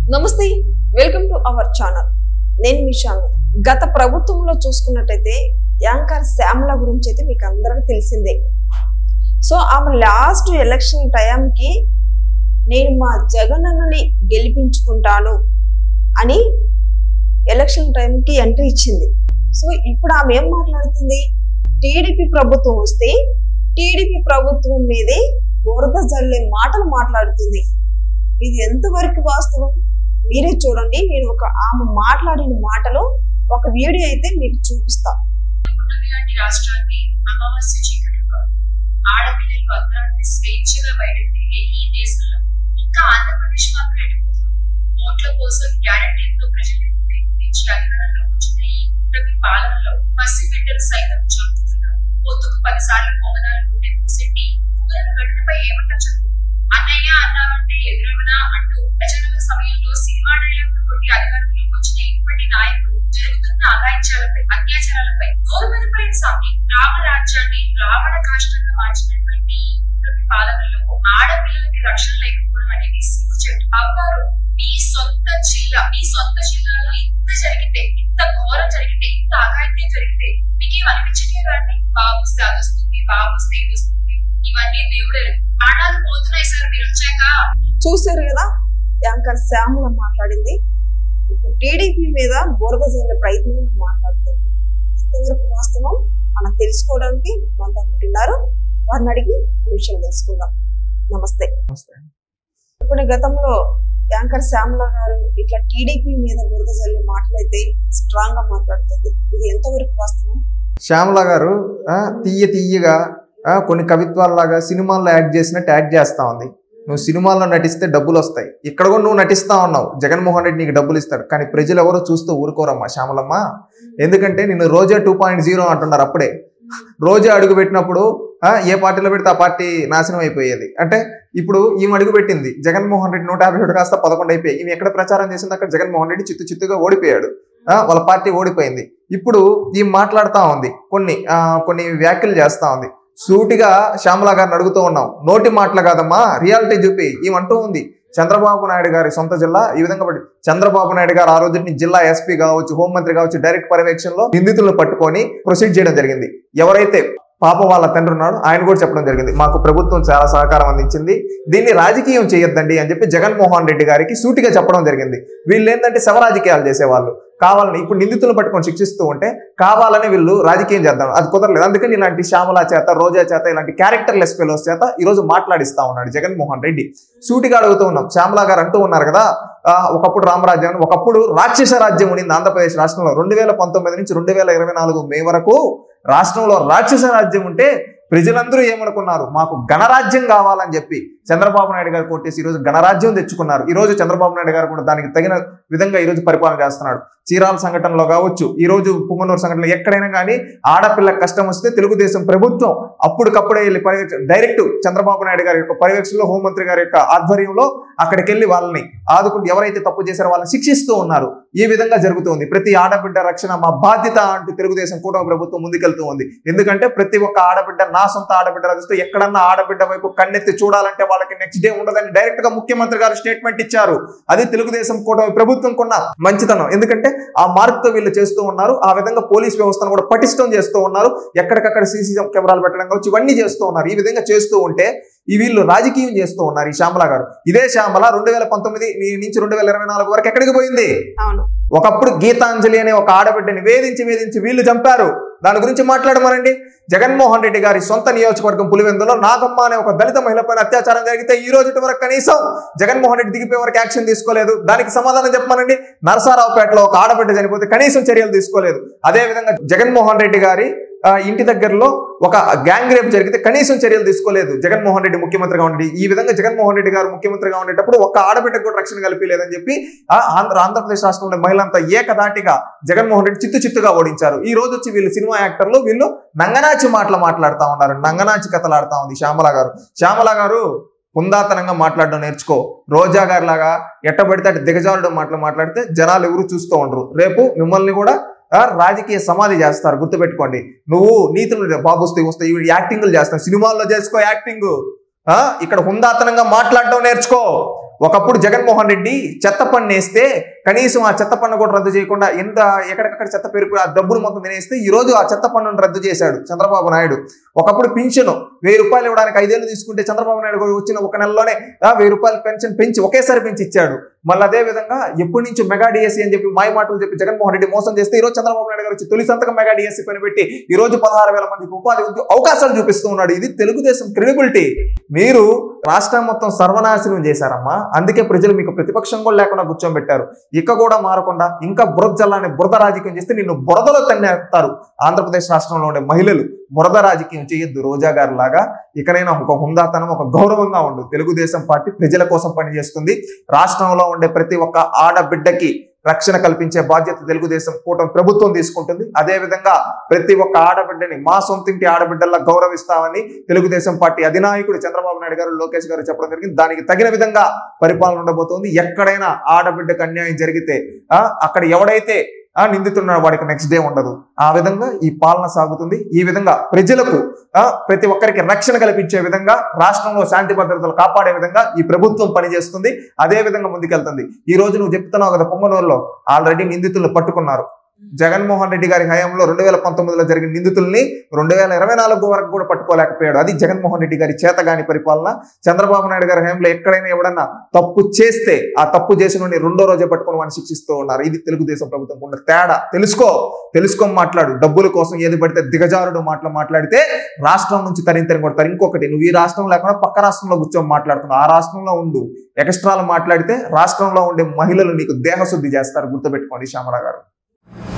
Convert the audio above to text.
నమస్తే welcome to our channel నేను మిషాను గత ప్రభుత్వంలో చూసుకున్నట్టయితే యాంకర్ శ్యామల గురించి అయితే మీకు అందరికీ తెలిసిందే సో ఆమె లాస్ట్ ఎలక్షన్ టైంకి నేను మా జగన్ అన్నని గెలిపించుకుంటాను అని ఎలక్షన్ టైంకి ఎంట్రీ ఇచ్చింది సో ఇప్పుడు ఆమె ఏం మాట్లాడుతుంది టీడీపీ ప్రభుత్వం వస్తే టీడీపీ ప్రభుత్వం మీదే బురద జల్లే మాటలు మాట్లాడుతుంది ఇది ఎంతవరకు వాస్తవం మీరే చూడండి నేను ఒక ఆమె మాట్లాడిన మాటలు ఒక వీడియో అయితే మీకు చూపిస్తా ఉన్నవి లాంటి రాష్ట్రాన్ని అమావాస్య చీకటిగా ఆడపిల్లలు అర్ధరాత్రి స్వేచ్ఛగా బయటకు తిరిగే ఈ దేశంలో ఇంకా ఆంధ్రప్రదేశ్ మాత్రం ఎడిపోతుంది ఓట్ల కోసం గ్యారంటీలతో ప్రజలను గురించి అధికారంలో వచ్చిన ఈ కూటమి పాలనలో పసి బిడ్డలు సైతం చదువుతున్నారు పొద్దుకు పదిసార్లు పొగనాలు గుండె పూసెట్టి కుమ్మరం గడిపై ఏమంటా చదువు అన్నయ్య అన్నావంటే ఎదురవనా అంటూ ప్రజల సమయంలో సినిమా డైలాగులు కొట్టి అధికారంలోకి వచ్చిన ఇప్పటి నాయకులు జరుగుతున్న అగాయిత్యాలపై అత్యాచారాలపై నోరు మెరుపైన సాగి రావణ రాజ్యాన్ని రావణ కాష్టంగా మార్చినటువంటి ఈ కూటమి పాలనలో ఆడపిల్లలకి రక్షణ లేకపోవడం అనేది సిగ్గుచేటు బాబు గారు మీ సొంత జిల్లా మీ సొంత జిల్లాలో ఇంత జరిగితే ఇంత ఘోరం జరిగితే ఇంత అఘాయిత్యం జరిగితే మీకేం అనిపించట్లేదు అండి బాబు వస్తే అది వస్తుంది బాబు వస్తే ఇది వస్తుంది ఇవన్నీ దేవుడే ప్రాణాలు పోతున్నాయి సార్ మీరు వచ్చాక చూశారు కదా యాంకర్ శ్యామల మాట్లాడింది ఇప్పుడు టీడీపీ మీద బురద జల్లే ప్రయత్నం మాట్లాడుతుంది ఎంతవరకు వాస్తవం మనం తెలుసుకోవడానికి మనతో ఉన్నారు వారిని అడిగి విషయం తెలుసుకుందాం నమస్తే ఇప్పుడు గతంలో యాంకర్ శ్యామల గారు ఇట్లా టీడీపీ మీద బురద జల్లే మాటలైతే స్ట్రాంగ్ గా మాట్లాడుతుంది ఇది ఎంతవరకు వాస్తవం శ్యామల గారు ఆ, తీయ తీయగా ఆ, కొన్ని కవిత్వాల్లాగా సినిమాల్లో యాక్ట్ చేసినట్టు యాక్ట్ చేస్తా ఉంది నువ్వు సినిమాల్లో నటిస్తే డబ్బులు వస్తాయి ఇక్కడ కూడా నువ్వు నటిస్తా ఉన్నావు జగన్మోహన్ రెడ్డి నీకు డబ్బులు ఇస్తాడు కానీ ప్రజలు ఎవరో చూస్తూ ఊరుకోరమ్మా శ్యామలమ్మ ఎందుకంటే నిన్ను రోజా టూ పాయింట్ జీరో అంటున్నారు అప్పుడే రోజా అడుగు పెట్టినప్పుడు ఆ, ఏ పార్టీలో పెడితే ఆ పార్టీ నాశనం అయిపోయేది అంటే ఇప్పుడు ఈమె అడుగు పెట్టింది జగన్మోహన్ రెడ్డి నూట యాభై ఒకటి కాస్త పదకొండు అయిపోయాయి ఈమె ఎక్కడ ప్రచారం చేసింది అక్కడ జగన్మోహన్ రెడ్డి చిత్తు చిత్తుగా ఓడిపోయాడు ఆ, వాళ్ళ పార్టీ ఓడిపోయింది ఇప్పుడు ఈ మాట్లాడుతా ఉంది కొన్ని ఆ, కొన్ని వ్యాఖ్యలు చేస్తా ఉంది సూటిగా శ్యామల గారిని అడుగుతూ ఉన్నాం నోటి మాటలు కాదమ్మా రియాలిటీ చూపి ఏమంటూ ఉంది చంద్రబాబు నాయుడు గారి సొంత జిల్లా ఈ విధంగా పడి చంద్రబాబు నాయుడు గారు ఆ రోజుని జిల్లా ఎస్పీ కావచ్చు హోంమంత్రి కావచ్చు డైరెక్ట్ పర్యవేక్షణలో నిందితులను పట్టుకొని ప్రొసీడ్ చేయడం జరిగింది ఎవరైతే పాప వాళ్ళ తండ్రి ఉన్నాడు ఆయన కూడా చెప్పడం జరిగింది మాకు ప్రభుత్వం చాలా సహకారం అందించింది దీన్ని రాజకీయం చేయొద్దండి అని చెప్పి జగన్మోహన్ రెడ్డి గారికి సూటిగా చెప్పడం జరిగింది వీళ్ళు ఏంటంటే శవ రాజకీయాలు చేసేవాళ్ళు కావాలని ఇప్పుడు నిందితులను పట్టుకొని శిక్షిస్తూ ఉంటే కావాలని వీళ్ళు రాజకీయం చేద్దాం అది కుదరలేదు అందుకని ఇలాంటి శ్యామల చేత రోజా చేత ఇలాంటి క్యారెక్టర్ లెస్ ఫెలోస్ చేత ఈ రోజు మాట్లాడిస్తా ఉన్నాడు జగన్మోహన్ రెడ్డి సూటిగా అడుగుతూ ఉన్నాం శ్యామల గారు అంటూ ఉన్నారు కదా ఆ, ఒకప్పుడు రామరాజ్యం ఒకప్పుడు రాక్షస రాజ్యం ఉండింది ఆంధ్రప్రదేశ్ రాష్ట్రంలో రెండు వేల పంతొమ్మిది నుంచి రెండు వేల ఇరవై నాలుగు మే వరకు రాష్ట్రంలో రాక్షస రాజ్యం ఉంటే ప్రజలందరూ ఏమనుకున్నారు మాకు గణరాజ్యం కావాలని చెప్పి చంద్రబాబు నాయుడు గారు కొట్టేసి ఈ రోజు గణరాజ్యం తెచ్చుకున్నారు ఈ రోజు చంద్రబాబు నాయుడు గారు కూడా దానికి తగిన విధంగా ఈ రోజు పరిపాలన చేస్తున్నాడు చీరాల సంఘటనలో కావచ్చు ఈ రోజు పుంగనూరు సంఘటనలో ఎక్కడైనా కానీ ఆడపిల్ల కష్టం వస్తే తెలుగుదేశం ప్రభుత్వం అప్పటికప్పుడే వెళ్ళి పర్యవేక్ష డైరెక్ట్ చంద్రబాబు నాయుడు గారి యొక్క పర్యవేక్షణలో హోంమంత్రి గారి యొక్క ఆధ్వర్యంలో అక్కడికి వెళ్ళి వాళ్ళని ఆదుకుంటూ ఎవరైతే తప్పు చేశారో వాళ్ళని శిక్షిస్తూ ఉన్నారు ఈ విధంగా జరుగుతుంది ప్రతి ఆడబిడ్డ రక్షణ మా బాధ్యత అంటూ తెలుగుదేశం కూటమి ప్రభుత్వం ముందుకెళ్తూ ఉంది ఎందుకంటే ప్రతి ఒక్క ఆడబిడ్డ నా సొంత ఆడబిడ్డ చూస్తూ ఎక్కడన్నా ఆడబిడ్డ వైపు కన్నెత్తి చూడాలంటే వాళ్ళకి నెక్స్ట్ డే ఉండదని డైరెక్ట్ గా ముఖ్యమంత్రి గారు స్టేట్మెంట్ ఇచ్చారు అది తెలుగుదేశం కూటమి ప్రభుత్వం కొన్న మంచితనం ఎందుకంటే ఆ మార్పుతో వీళ్ళు చేస్తూ ఉన్నారు ఆ విధంగా పోలీస్ వ్యవస్థను కూడా పటిష్టం చేస్తూ ఉన్నారు ఎక్కడికక్కడ సీసీ కెమెరాలు పెట్టడం కావచ్చు ఇవన్నీ చేస్తూ ఉన్నారు ఈ విధంగా చేస్తూ ఉంటే ఈ వీళ్ళు రాజకీయం చేస్తూ ఉన్నారు ఈ శ్యామల గారు ఇదే శ్యామల రెండు వేల పంతొమ్మిది నుంచి రెండు వేల ఇరవై నాలుగు వరకు ఎక్కడికి పోయింది అవును ఒకప్పుడు గీతాంజలి అనే ఒక ఆడబిడ్డని వేధించి వేధించి వీళ్ళు చంపారు దాని గురించి మాట్లాడమనండి జగన్మోహన్ రెడ్డి గారి సొంత నియోజకవర్గం పులివెందులో నాగమ్మ అనే ఒక దళిత మహిళపైన అత్యాచారం జరిగితే ఈ రోజు వరకు కనీసం జగన్మోహన్ రెడ్డి దిగిపోయే వరకు యాక్షన్ తీసుకోలేదు దానికి సమాధానం చెప్పమనండి నరసారావుపేటలో ఒక ఆడబిడ్డ చనిపోతే కనీసం చర్యలు తీసుకోలేదు అదే విధంగా జగన్మోహన్ రెడ్డి గారి ఆ, ఇంటి దగ్గరలో ఒక గ్యాంగ్ రేప్ జరిగితే కనీసం చర్యలు తీసుకోలేదు జగన్మోహన్ రెడ్డి ముఖ్యమంత్రిగా ఉండి ఈ విధంగా జగన్మోహన్ రెడ్డి గారు ముఖ్యమంత్రిగా ఉండేటప్పుడు ఒక ఆడబిడ్డకు కూడా రక్షణ కల్పించలేదని చెప్పి ఆ ఆంధ్ర ఆంధ్రప్రదేశ్ రాష్ట్రంలో మహిళంతా ఏకదాటిగా జగన్మోహన్ రెడ్డి చిత్తు చిత్తుగా ఓడించారు ఈ రోజు వచ్చి వీళ్ళు సినిమా యాక్టర్లు వీళ్ళు నంగనాచి మాటలు మాట్లాడుతూ ఉన్నారు నంగనాచి కథలు ఆడుతా ఉంది శ్యామల గారు శ్యామల గారు హుందాతనంగా మాట్లాడడం నేర్చుకో రోజా గారి లాగా ఎట్టబడితే అటు దిగజారుడు మాటలు మాట్లాడితే జనాలు ఎవరు చూస్తూ ఉండరు రేపు మిమ్మల్ని కూడా ఆ, రాజకీయ సమాధి చేస్తారు గుర్తుపెట్టుకోండి నువ్వు నీతులు బాబు వస్తే వస్తాయి ఇవి యాక్టింగ్లు చేస్తావు సినిమాల్లో చేసుకో యాక్టింగ్ ఆ ఇక్కడ హుందాతనంగా మాట్లాడడం నేర్చుకో ఒకప్పుడు జగన్మోహన్ రెడ్డి చెత్త పన్ను వేస్తే కనీసం ఆ చెత్త పన్ను కూడా రద్దు చేయకుండా ఎంత ఎక్కడికక్కడ చెత్త పెరిగి ఆ డబ్బులు మొత్తం తినేస్తే ఈ రోజు ఆ చెత్త పన్నును రద్దు చేశాడు చంద్రబాబు నాయుడు ఒకప్పుడు పింఛను వెయ్యి రూపాయలు ఇవ్వడానికి ఐదేళ్ళు తీసుకుంటే చంద్రబాబు నాయుడు గారు వచ్చిన ఒక నెలలోనే ఆ వెయ్యి రూపాయలు పెన్షన్ పెంచి ఒకేసారి పెంచి ఇచ్చాడు మళ్ళీ అదే విధంగా ఎప్పటి నుంచి మెగా డిఎస్సీ అని చెప్పి మాయ మాటలు చెప్పి జగన్మోహన్ రెడ్డి మోసం చేస్తే ఈ రోజు చంద్రబాబు నాయుడు గారు వచ్చి తొలి సంతకం మెగా డిఎస్సీ పని పెట్టి ఈ రోజు పదహారు వేల మందికి ఉపాధి ఉద్యో- అవకాశాలు చూపిస్తూ ఉన్నాడు ఇది తెలుగుదేశం క్రెడిబిలిటీ మీరు రాష్ట్రం మొత్తం సర్వనాశనం చేశారమ్మా అందుకే ప్రజలు మీకు ప్రతిపక్షం కూడా లేకుండా కూర్చోబెట్టారు ఇక కూడా మారకుండా ఇంకా బురద జల్లాన్ని బురద రాజకీయం చేస్తే నిన్ను బురదలో తన్నేస్తారు ఆంధ్రప్రదేశ్ రాష్ట్రంలో ఉండే మహిళలు బురద రాజకీయం చేయొద్దు రోజా గారి లాగా ఇకనైనా ఒక హుందాతనం ఒక గౌరవంగా ఉండు తెలుగుదేశం పార్టీ ప్రజల కోసం పనిచేస్తుంది రాష్ట్రంలో ఉండే ప్రతి ఒక్క ఆడబిడ్డకి రక్షణ కల్పించే బాధ్యత తెలుగుదేశం కూటమి ప్రభుత్వం తీసుకుంటుంది అదే విధంగా ప్రతి ఒక్క ఆడబిడ్డని మా సొంతింటి ఆడబిడ్డల్లా గౌరవిస్తామని తెలుగుదేశం పార్టీ అధినాయకుడు చంద్రబాబు నాయుడు గారు లోకేష్ గారు చెప్పడం జరిగింది దానికి తగిన విధంగా పరిపాలన ఉండబోతోంది ఎక్కడైనా ఆడబిడ్డకు అన్యాయం జరిగితే ఆ, అక్కడ ఎవడైతే ఆ నిందితున్నాడు వాడికి నెక్స్ట్ డే ఉండదు ఆ విధంగా ఈ పాలన సాగుతుంది ఈ విధంగా ప్రజలకు ఆ, ప్రతి ఒక్కరికి రక్షణ కల్పించే విధంగా రాష్ట్రంలో శాంతి భద్రతలు కాపాడే విధంగా ఈ ప్రభుత్వం పనిచేస్తుంది అదే విధంగా ముందుకెళ్తుంది ఈ రోజు నువ్వు చెప్తున్నావు కదా పొంగనూరులో ఆల్రెడీ నిందితులను పట్టుకున్నారు జగన్మోహన్ రెడ్డి గారి హయాంలో రెండు వేల పంతొమ్మిదిలో జరిగిన నిందితుల్ని రెండు వేల ఇరవై నాలుగు వరకు కూడా పట్టుకోలేకపోయాడు అది జగన్మోహన్ రెడ్డి గారి చేతగాని పరిపాలన చంద్రబాబు నాయుడు గారి హయాంలో ఎక్కడైనా ఎవడన్నా తప్పు చేస్తే ఆ తప్పు చేసిన వాడిని రెండో రోజే పట్టుకొని వాడిని శిక్షిస్తూ ఉన్నారు ఇది తెలుగుదేశం ప్రభుత్వం ఉన్న తేడా తెలుసుకో తెలుసుకొని మాట్లాడు డబ్బుల కోసం ఏది పడితే దిగజారుడు మాటలు మాట్లాడితే రాష్ట్రం నుంచి తరింతని కొడతారు ఇంకొకటి నువ్వు ఈ రాష్ట్రం లేకుండా పక్క రాష్ట్రంలో కూర్చొని మాట్లాడుతున్నావు ఆ రాష్ట్రంలో ఉండు ఎక్స్ట్రాలు మాట్లాడితే రాష్ట్రంలో ఉండే మహిళలు నీకు దేహశుద్ధి చేస్తారు గుర్తుపెట్టుకోండి శ్యామల గారు